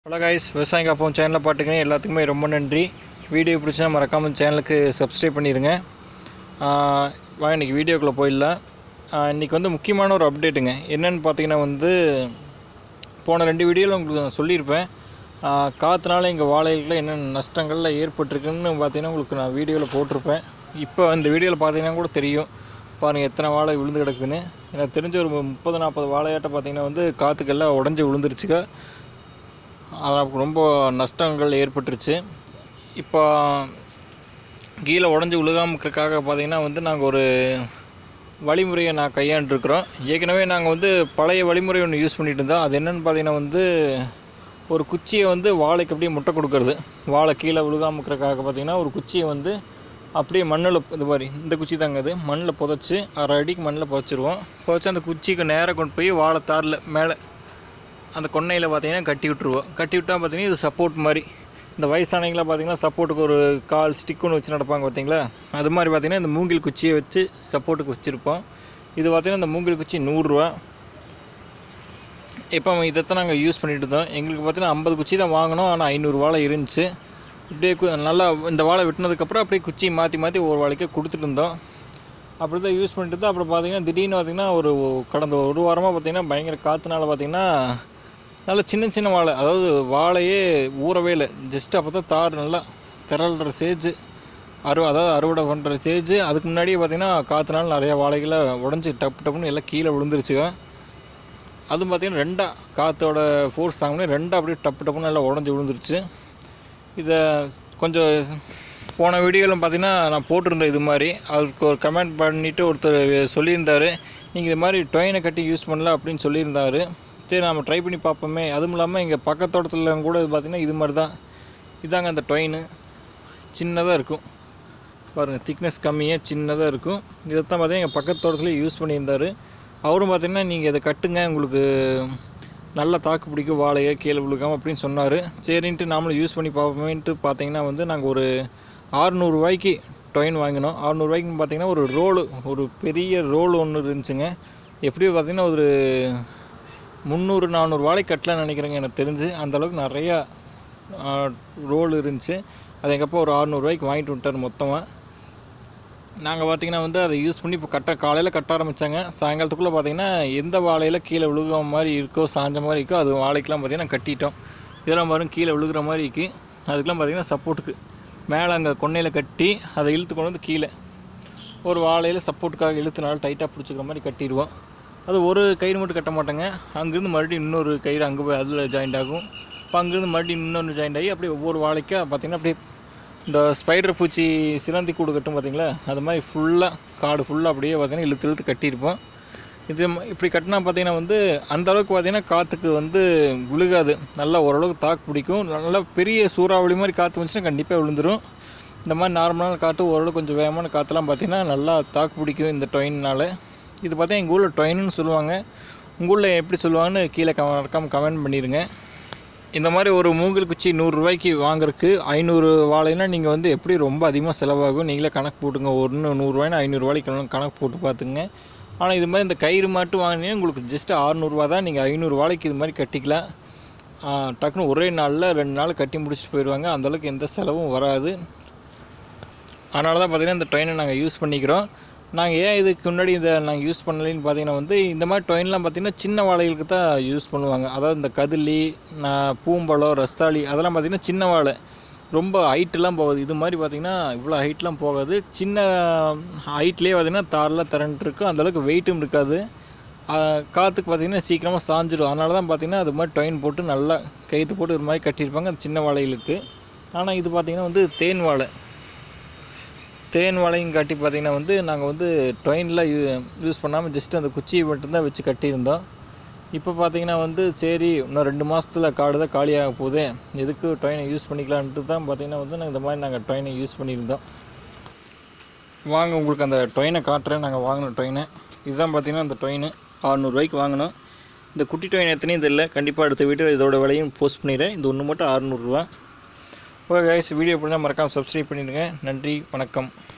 hello guys விவசாயம் காப்போம் சேனலில் பாட்டுக்கிறேன் எல்லாத்துக்குமே ரொம்ப நன்றி வீடியோ பிடிச்சா மறக்காமல் சேனலுக்கு சப்ஸ்கிரைப் பண்ணிடுங்க ஆஹ் வாங்க இன்றைக்கி வீடியோக்குள்ளே போயிடலாம் இன்றைக்கி வந்து முக்கியமான ஒரு அப்டேட்டுங்க என்னென்னு பார்த்தீங்கன்னா வந்து போன ரெண்டு வீடியோவில் உங்களுக்கு நான் சொல்லியிருப்பேன் ஆஹ் காற்றுனால எங்கள் வாழைகளுக்கு என்னென்ன நஷ்டங்கள்லாம் ஏற்பட்டிருக்குன்னு பார்த்தீங்கன்னா உங்களுக்கு நான் வீடியோவில் போட்டிருப்பேன் இப்போ இந்த வீடியோவில் பார்த்தீங்கன்னா கூட தெரியும் பாருங்கள் எத்தனை வாழை விழுந்து கிடக்குதுன்னு எனக்கு தெரிஞ்ச ஒரு முப்பது நாற்பது வாழையாட்ட பார்த்தீங்கன்னா வந்து காற்றுக்கெல்லாம் உடஞ்சி விழுந்துருச்சுங்க அதற்கு ரொம்ப நஷ்டங்கள் ஏற்பட்டுருச்சு இப்போ கீழே உடஞ்சி விழுகாம இருக்கிறதுக்காக பார்த்தீங்கன்னா வந்து நாங்கள் ஒரு வழிமுறையை நான் கையாண்டுருக்குறோம் ஏற்கனவே நாங்கள் வந்து பழைய வழிமுறை ஒன்று யூஸ் பண்ணிட்டு இருந்தோம் அது என்னென்னு பார்த்தீங்கன்னா வந்து ஒரு குச்சியை வந்து வாழைக்கு அப்படியே முட்டை கொடுக்கறது வாழை கீழே விழுகாம இருக்கிறதுக்காக பார்த்தீங்கன்னா ஒரு குச்சியை வந்து அப்படியே மண்ணில் இது மாதிரி இந்த குச்சி தாங்க அது மண்ணில் புதைச்சி அரை அடிக்கு மண்ணில் புதைச்சிருவோம் புதைச்சி அந்த குச்சிக்கு நேராக கொண்டு போய் வாழை தாரில் மேலே அந்த கொன்னையில் பார்த்தீங்கன்னா கட்டி விட்டுருவோம் கட்டி விட்டால் பார்த்தீங்கன்னா இது சப்போர்ட் மாதிரி இந்த வயசானவங்களாம் பார்த்தீங்கன்னா சப்போர்ட்டுக்கு ஒரு கால் ஸ்டிக் ஒன்று வச்சு நடப்பாங்க பார்த்தீங்களா அது மாதிரி பார்த்தீங்கன்னா இந்த மூங்கில் குச்சியை வச்சு சப்போர்ட்டுக்கு வச்சுருப்போம் இது பார்த்தீங்கன்னா இந்த மூங்கில் குச்சி நூறுரூவா இப்போ இதைத்தான் நாங்கள் யூஸ் பண்ணிட்டு இருந்தோம் எங்களுக்கு பார்த்தீங்கன்னா ஐம்பது குச்சி தான் வாங்கினோம் ஆனால் ஐநூறு வாழை இருந்துச்சு இப்படியே கு- நல்லா இந்த வாழை வெட்டினதுக்கப்புறம் அப்படியே குச்சி மாற்றி மாற்றி ஒரு வாழைக்கே கொடுத்துட்டு இருந்தோம் அப்படி தான் யூஸ் பண்ணிட்டு இருந்தோம் அப்புறம் பார்த்தீங்கன்னா திடீர்னு பார்த்தீங்கன்னா ஒரு கடந்த ஒரு வாரமாக பார்த்தீங்கன்னா பயங்கர காற்றுனால பார்த்தீங்கன்னா நல்ல சின்ன சின்ன வாழை அதாவது வாழையே ஊறவே இல்லை ஜஸ்ட் அப்போ தான் தார் நல்லா திரள்ற ஸ்டேஜ் அறுவ அதாவது அறுவடை பண்ணுற ஸ்டேஜ் அதுக்கு முன்னாடியே பார்த்தீங்கன்னா காற்றுனால நிறையா வாழைகளை உடஞ்சி டப்பு டப்புன்னு எல்லாம் கீழே விழுந்துருச்சுங்க அதுவும் பார்த்தீங்கன்னா ரெண்டா காற்றோட ஃபோர்ஸ் தாங்கணும் ரெண்டா அப்படியே டப்பு டப்புன்னு நல்லா உடஞ்சி விழுந்துருச்சு இதை கொஞ்சம் போன வீடியோவில் பார்த்தீங்கன்னா நான் போட்டிருந்தேன் இது மாதிரி அதுக்கு ஒரு கமெண்ட் பண்ணிவிட்டு ஒருத்தர் சொல்லியிருந்தார் நீங்கள் இது மாதிரி டொயினை கட்டி யூஸ் பண்ணல அப்படின்னு சொல்லியிருந்தாரு சரி நம்ம ட்ரை பண்ணி பார்ப்போமே அதுவும் இல்லாமல் எங்கள் பக்கத்தோட்டத்தில் கூட இது பார்த்திங்கன்னா இது மாதிரி தான் இதாங்க அந்த டொயினு சின்னதாக இருக்கும் பாருங்கள் திக்னஸ் கம்மியாக சின்னதாக இருக்கும் இதைத்தான் பார்த்தீங்கன்னா எங்கள் பக்கத்து தோட்டத்தில் யூஸ் பண்ணியிருந்தார் அவரும் பார்த்தீங்கன்னா நீங்கள் இதை கட்டுங்க உங்களுக்கு நல்ல தாக்கு பிடிக்கும் வாழையை கீழே விழுக்காம அப்படின்னு சொன்னார் சரின்ட்டு நாமளும் யூஸ் பண்ணி பார்ப்போமேன்ட்டு பார்த்தீங்கன்னா வந்து நாங்கள் ஒரு ஆறுநூறுவாய்க்கு டொயின் வாங்கினோம் ஆறுநூறுவாய்க்கு பார்த்தீங்கன்னா ஒரு ரோலு ஒரு பெரிய ரோல் ஒன்று இருந்துச்சுங்க எப்படியும் பார்த்தீங்கன்னா ஒரு முந்நூறு நானூறு வாழை கட்டலாம்னு நினைக்கிறேங்க எனக்கு தெரிஞ்சு அந்த அளவுக்கு நிறையா ரோல் இருந்துச்சு அது எங்கள் அப்பா ஒரு ஆறுநூறுவாய்க்கு வாங்கிட்டு விட்டார் மொத்தமாக நாங்கள் பார்த்தீங்கன்னா வந்து அதை யூஸ் பண்ணி இப்போ கட்ட காலையில் கட்ட ஆரம்பித்தாங்க சாயங்காலத்துக்குள்ளே பார்த்தீங்கன்னா எந்த வாழையில் கீழே விழுகிற மாதிரி இருக்கோ சாஞ்ச மாதிரி இருக்கோ அது வாழைக்கெலாம் பார்த்தீங்கன்னா கட்டிட்டோம் இதெல்லாம் பாருங்க கீழே விழுகிற மாதிரி இருக்கு அதுக்கெலாம் பார்த்தீங்கன்னா சப்போர்ட்டுக்கு மேலே அங்கே கொன்னையில் கட்டி அதை இழுத்து கொண்டு வந்து கீழே ஒரு வாழையில் சப்போர்ட்டுக்காக இழுத்து நல்லா டைட்டாக பிடிச்சிக்கிற மாதிரி கட்டிடுவோம் அது ஒரு கயிறு மட்டும் கட்ட மாட்டோங்க அங்கேருந்து மறுபடியும் இன்னொரு கயிறு அங்கே போய் அதில் ஜாயிண்ட் ஆகும் இப்போ அங்கேருந்து மறுபடியும் இன்னொன்று ஜாயிண்ட் ஆகி அப்படியே ஒவ்வொரு வாழைக்கா பார்த்தீங்கன்னா அப்படியே இந்த ஸ்பைடர் பூச்சி சிலந்தி கூடு கட்டும் பார்த்தீங்களா அது மாதிரி ஃபுல்லாக காடு ஃபுல்லாக அப்படியே பார்த்தீங்கன்னா இழுத்து இழுத்து கட்டியிருப்போம் இது ம- இப்படி கட்டினா பார்த்தீங்கன்னா வந்து அந்த அளவுக்கு பார்த்தீங்கன்னா காற்றுக்கு வந்து விழுகாது நல்லா ஓரளவுக்கு தாக்கு பிடிக்கும் நல்லா பெரிய சூறாவளி மாதிரி காற்று வந்துச்சுன்னா கண்டிப்பாக விழுந்துரும் இந்த மாதிரி நார்மலான காற்று ஓரளவுக்கு கொஞ்சம் வேகமான காற்றுலாம் பார்த்தீங்கன்னா நல்லா தாக்கு பிடிக்கும் இந்த டொயின்னால இது பார்த்தீங்கன்னா எங்கள் ஊரில் டொயின்னு சொல்லுவாங்க உங்கள் ஊரில் எப்படி சொல்லுவாங்கன்னு கீழே கம மறக்காமல் கமெண்ட் பண்ணிடுங்க இந்த மாதிரி ஒரு மூங்கில் குச்சி நூறுரூவாய்க்கு வாங்குறதுக்கு ஐநூறு வாழைனா நீங்கள் வந்து எப்படி ரொம்ப அதிகமாக செலவாகும் நீங்களே கணக்கு போட்டுங்க ஒன்று நூறுரூவாய்னா ஐநூறுரூவாய்க்கு கணக்கு போட்டு பார்த்துங்க ஆனால் இது மாதிரி இந்த கயிறு மட்டும் வாங்கினீங்கன்னா உங்களுக்கு ஜஸ்ட் அறநூறுவா தான் நீங்கள் ஐநூறு வாழைக்கு இது மாதிரி கட்டிக்கலாம் ஆ, டக்குன்னு ஒரே நாளில் ரெண்டு நாள் கட்டி முடிச்சுட்டு போயிடுவாங்க அந்தளவுக்கு எந்த செலவும் வராது அதனால தான் பார்த்தீங்கன்னா இந்த ட்ரெயினை நாங்கள் யூஸ் பண்ணிக்கிறோம் நாங்கள் ஏன் இதுக்கு முன்னாடி இதை நாங்கள் யூஸ் பண்ணலைன்னு பார்த்தீங்கன்னா வந்து இந்த மாதிரி ட்ரெயின்லாம் பார்த்தீங்கன்னா சின்ன வாழைகளுக்கு தான் யூஸ் பண்ணுவாங்க அதாவது இந்த கதிலி ஆஹ், பூம்பழம் ரஸ்தாளி அதெல்லாம் பார்த்தீங்கன்னா சின்ன வாழை ரொம்ப ஹைட்டெலாம் போகாது இது மாதிரி பார்த்தீங்கன்னா இவ்வளோ ஹைட்லாம் போகாது சின்ன ஹைட்லேயே பார்த்தீங்கன்னா தாரெலாம் திரண்டு இருக்கும் அந்தளவுக்கு வெயிட்டும் இருக்காது ஆஹ், காற்றுக்கு பார்த்தீங்கன்னா சீக்கிரமாக சாஞ்சிடும் அதனால தான் பார்த்தீங்கன்னா அது மாதிரி டொயின் போட்டு நல்லா கயிற்று போட்டு இது மாதிரி கட்டியிருப்பாங்க அந்த சின்ன வாழைகளுக்கு ஆனால் இது பார்த்தீங்கன்னா வந்து தேன் வாழை தேன் வாழையும் காட்டி பார்த்தீங்கன்னா வந்து நாங்கள் வந்து ட்ரெயினில் யூஸ் பண்ணாமல் ஜஸ்ட் அந்த குச்சியை மட்டும்தான் வச்சு கட்டியிருந்தோம் இப்போ பார்த்தீங்கன்னா வந்து சரி இன்னும் ரெண்டு மாதத்தில் காடு தான் காலியாக போகுது எதுக்கு ட்ரெயினை யூஸ் பண்ணிக்கலான்ட்டு தான் பார்த்தீங்கன்னா வந்து நாங்கள் இந்த மாதிரி நாங்கள் ட்ரெயினை யூஸ் பண்ணியிருந்தோம் வாங்க உங்களுக்கு அந்த ட்ரெயினை காட்டுறேன் நாங்கள் வாங்கின ட்ரெயினை இதுதான் பார்த்தீங்கன்னா அந்த ட்ரெயின் அறநூறுவாய்க்கு வாங்கினோம் இந்த குட்டி ட்ரெயின் எத்தனையும் தெரியல கண்டிப்பாக அடுத்த வீடியோ இதோட விலையும் போஸ்ட் பண்ணிடுறேன் இந்த ஒன்று மட்டும் அறநூறுரூவா ஓகே கைஸ் வீடியோ பிடிச்சா மறக்காமல் சப்ஸ்கிரைப் பண்ணிடுங்க நன்றி வணக்கம்